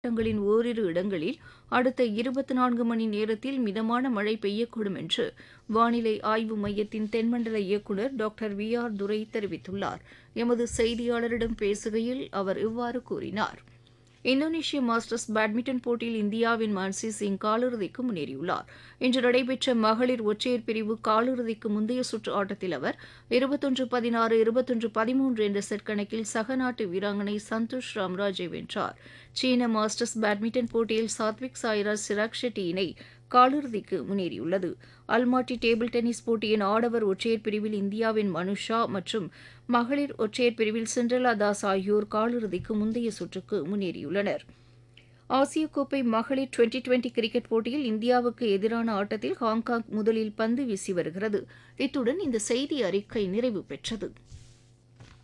மாவட்டங்களின் ஓரிரு இடங்களில் அடுத்த இருபத்தி நான்கு மணி நேரத்தில் மிதமான மழை பெய்யக்கூடும் என்று வானிலை ஆய்வு மையத்தின் தென்மண்டல இயக்குநர் டாக்டர் வி ஆர் துரை தெரிவித்துள்ளார் எமது செய்தியாளரிடம் பேசுகையில் அவர் இவ்வாறு கூறினார் இந்தோனேஷிய மாஸ்டர்ஸ் பேட்மிண்டன் போட்டியில் இந்தியாவின் மான்சி சிங் காலிறுதிக்கு முன்னேறியுள்ளார் இன்று நடைபெற்ற மகளிர் ஒற்றையர் பிரிவு காலிறுதிக்கு முந்தைய சுற்று ஆட்டத்தில் அவர் இருபத்தொன்று பதினாறு இருபத்தொன்று பதிமூன்று என்ற செட் கணக்கில் சக நாட்டு வீராங்கனை சந்தோஷ் ராம்ராஜை வென்றார் சீன மாஸ்டர்ஸ் பேட்மிண்டன் போட்டியில் சாத்விக் சாய்ராஜ் சிராக் ஷெட்டி இணை காலிறுதிக்கு முன்னேறியுள்ளது அல்மாட்டி டேபிள் டென்னிஸ் போட்டியின் ஆடவர் ஒற்றையர் பிரிவில் இந்தியாவின் மனுஷா மற்றும் மகளிர் ஒற்றையர் பிரிவில் சிண்ட்ரலா தாஸ் ஆகியோர் காலிறுதிக்கு முந்தைய சுற்றுக்கு முன்னேறியுள்ளனர் ஆசிய கோப்பை மகளிர் டுவெண்டி டுவெண்டி கிரிக்கெட் போட்டியில் இந்தியாவுக்கு எதிரான ஆட்டத்தில் ஹாங்காங் முதலில் பந்து வீசி வருகிறது இத்துடன் இந்த செய்தி அறிக்கை நிறைவு பெற்றது